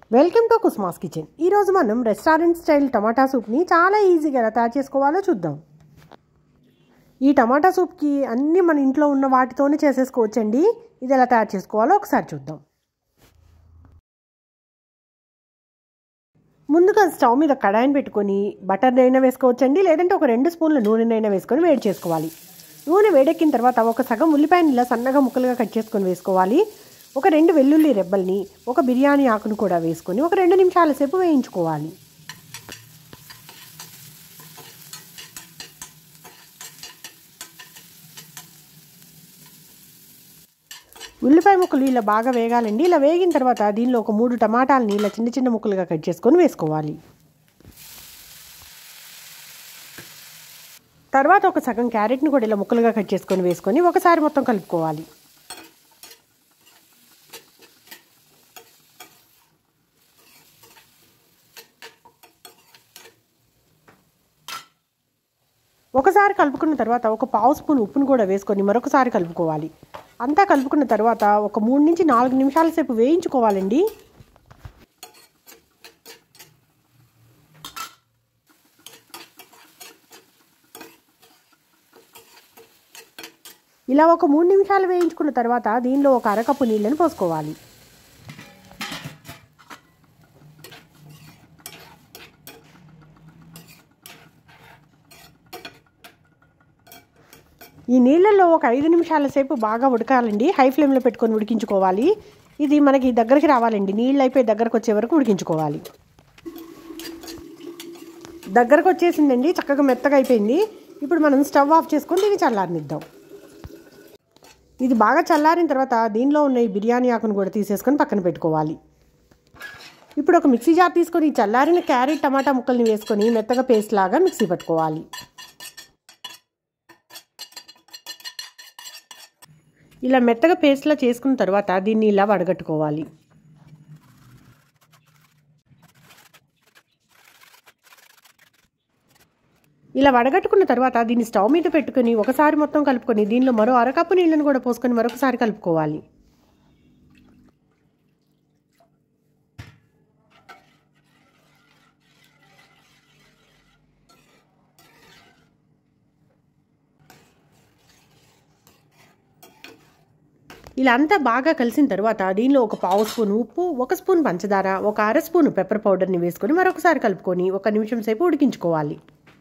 Welcome to కుస్మాస్ kitchen ఈరోజు మనం restaurant style టమాటా సూప్ని చాలా ఈజీగా ఎలా తయారు చేసుకోవాలో చూద్దాం ఈ టమాటా సూప్కి అన్నీ మన ఇంట్లో ఉన్న వాటితోనే చేసేసుకోవచ్చండి ఇది ఎలా తయారు చేసుకోవాలో ఒకసారి చూద్దాం ముందుగా స్టవ్ మీద కడాయిని పెట్టుకొని బటర్ అయినా వేసుకోవచ్చండి లేదంటే ఒక రెండు స్పూన్ల నూనెనైనా వేసుకొని వేడి చేసుకోవాలి నూనె వేడెక్కిన తర్వాత ఒక సగం ఉల్లిపాయని ఇలా సన్నగా ముక్కలుగా కట్ చేసుకొని వేసుకోవాలి ఒక రెండు వెల్లుల్లి రెబ్బల్ని ఒక బిర్యానీ ఆకును కూడా వేసుకొని ఒక రెండు నిమిషాల సేపు వేయించుకోవాలి ఉల్లిపాయ ముక్కలు ఇలా బాగా వేగాలండి ఇలా వేగిన తర్వాత దీనిలో ఒక మూడు టమాటాలని ఇలా చిన్న చిన్న ముక్కలుగా కట్ చేసుకొని వేసుకోవాలి తర్వాత ఒక సగం క్యారెట్ని కూడా ఇలా ముక్కలుగా కట్ చేసుకొని వేసుకొని ఒకసారి మొత్తం కలుపుకోవాలి ఒకసారి కలుపుకున్న తర్వాత ఒక పావు స్పూన్ ఉప్పును కూడా వేసుకొని మరొకసారి కలుపుకోవాలి అంతా కలుపుకున్న తర్వాత ఒక మూడు నుంచి నాలుగు నిమిషాల సేపు వేయించుకోవాలండి ఇలా ఒక మూడు నిమిషాలు వేయించుకున్న తర్వాత దీనిలో ఒక అరకప్పు నీళ్ళని పోసుకోవాలి ఈ నీళ్ళల్లో ఒక ఐదు నిమిషాల సేపు బాగా ఉడకాలండి హై ఫ్లేమ్లో పెట్టుకొని ఉడికించుకోవాలి ఇది మనకి దగ్గరికి రావాలండి నీళ్ళు అయిపోయి దగ్గరకు వచ్చే వరకు ఉడికించుకోవాలి దగ్గరకు వచ్చేసిందండి చక్కగా మెత్తగా అయిపోయింది ఇప్పుడు మనం స్టవ్ ఆఫ్ చేసుకొని దీన్ని చల్లారనిద్దాం ఇది బాగా చల్లారిన తర్వాత దీనిలో ఉన్న ఈ బిర్యానీ ఆకును కూడా తీసేసుకొని పక్కన పెట్టుకోవాలి ఇప్పుడు ఒక మిక్సీ జార్ తీసుకొని ఈ చల్లారిన క్యారెట్ టమాటా ముక్కల్ని వేసుకొని మెత్తగా పేస్ట్ లాగా మిక్సీ పట్టుకోవాలి ఇలా మెత్తగా పేస్ట్లా చేసుకున్న తర్వాత దీన్ని ఇలా వడగట్టుకోవాలి ఇలా వడగట్టుకున్న తర్వాత దీన్ని స్టవ్ మీద పెట్టుకొని ఒకసారి మొత్తం కలుపుకొని దీనిలో మరో అరకప్పు నీళ్ళని కూడా పోసుకొని మరొకసారి కలుపుకోవాలి ఇలా అంతా బాగా కలిసిన తర్వాత దీనిలో ఒక పావు స్పూన్ ఉప్పు ఒక స్పూన్ పంచదార ఒక అర స్పూన్ పెప్పర్ పౌడర్ని వేసుకొని మరొకసారి కలుపుకొని ఒక నిమిషం సేపు ఉడికించుకోవాలి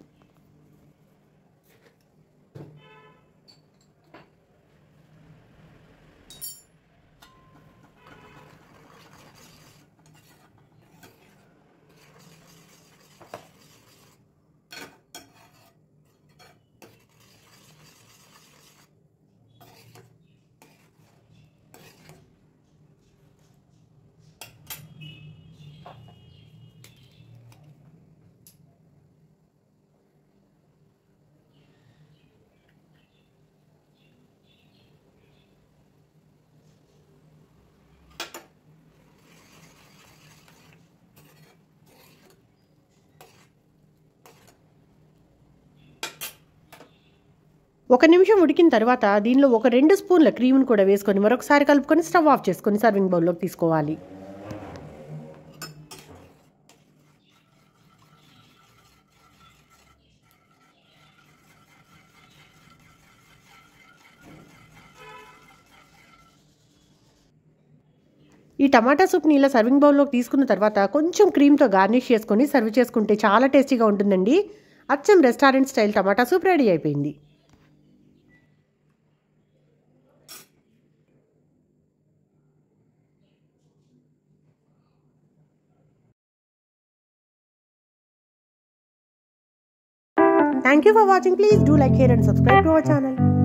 ఒక నిమిషం ఉడికిన తర్వాత దీనిలో ఒక రెండు స్పూన్ల క్రీమ్ని కూడా వేసుకొని మరొకసారి కలుపుకొని స్టవ్ ఆఫ్ చేసుకొని సర్వింగ్ బౌల్లోకి తీసుకోవాలి ఈ టమాటా సూప్ని ఇలా సర్వింగ్ బౌల్లోకి తీసుకున్న తర్వాత కొంచెం క్రీమ్తో గార్నిష్ చేసుకొని సర్వ్ చేసుకుంటే చాలా టేస్టీగా ఉంటుందండి అచ్చం restaurant style tomato soup ready అయిపోయింది Thank you for watching. Please do like, share and subscribe to our channel.